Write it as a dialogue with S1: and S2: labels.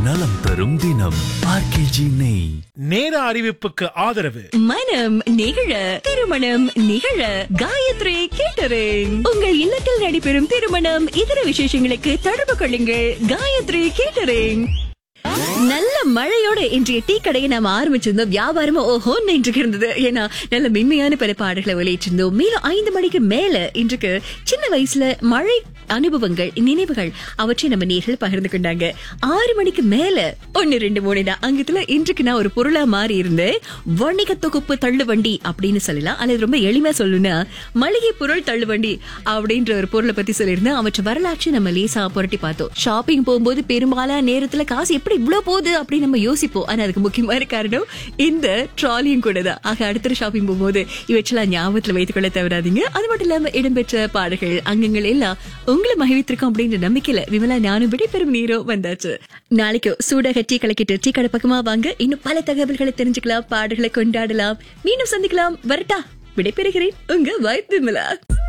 S1: நலம் தரும் தினம் ஆர்கேஜி நெய்
S2: நேர அறிவிப்புக்கு ஆதரவு
S3: மனம் நிகழ திருமணம் நிகழ காயத்ரி கேட்டரிங் உங்கள் இல்லத்தில் நடைபெறும் திருமணம் இதர விசேஷங்களுக்கு தொடர்பு கொள்ளுங்கள் காயத்ரி கேட்டரிங் நல்ல மழையோட இன்றைய டீ கடையை நாம ஆரம்பிச்சிருந்தோம் வியாபாரமும் ஓஹோன்னு இன்றைக்கு இருந்தது ஏன்னா நல்ல மென்மையான பல பாடல்களை வெளியிட்டிருந்தோம் மேலும் ஐந்து மணிக்கு மேல இன்றைக்கு சின்ன வயசுல மழை அனுபவங்கள் நினைவுகள் அவற்றை நம்ம நேர்கள் பகிர்ந்து கொண்டாங்க ஆறு மணிக்கு மேல ஒன்னு ரெண்டு மூணு தான் அங்கத்துல இன்றைக்கு நான் ஒரு பொருளா மாறி இருந்தேன் வணிக தொகுப்பு தள்ளுவண்டி அப்படின்னு சொல்லலாம் அல்லது ரொம்ப எளிமையா சொல்லணும்னா மளிகை பொருள் தள்ளுவண்டி அப்படின்ற ஒரு பொருளை பத்தி சொல்லியிருந்தேன் அவற்றை வரலாற்று நம்ம லேசா புரட்டி பார்த்தோம் ஷாப்பிங் போகும்போது பெரும்பாலான நேரத்துல காசு எப்படி இவ்வளவு போகுது அப்படின்னு நம்ம யோசிப்போம் ஆனா அதுக்கு முக்கியமான காரணம் இந்த ட்ராலியும் கூட தான் ஆக அடுத்த ஷாப்பிங் போகும்போது இவற்றெல்லாம் ஞாபகத்துல வைத்துக் கொள்ள தவறாதீங்க அது மட்டும் இல்லாம இடம்பெற்ற பாடல்கள் அங்கங்கள் எல்லாம் உங்களை மகிழ்வித்திருக்கோம் அப்படின்ற நம்பிக்கையில விமலா நானும் விடைபெறும் நீரும் வந்தாச்சு நாளைக்கு சூடாக டீ கலக்கிட்டு டீ கடை பக்கமா வாங்க இன்னும் பல தகவல்களை தெரிஞ்சுக்கலாம் பாடல்களை கொண்டாடலாம் மீண்டும் சந்திக்கலாம் வரட்டா விடைபெறுகிறேன் உங்க வைப் விமலா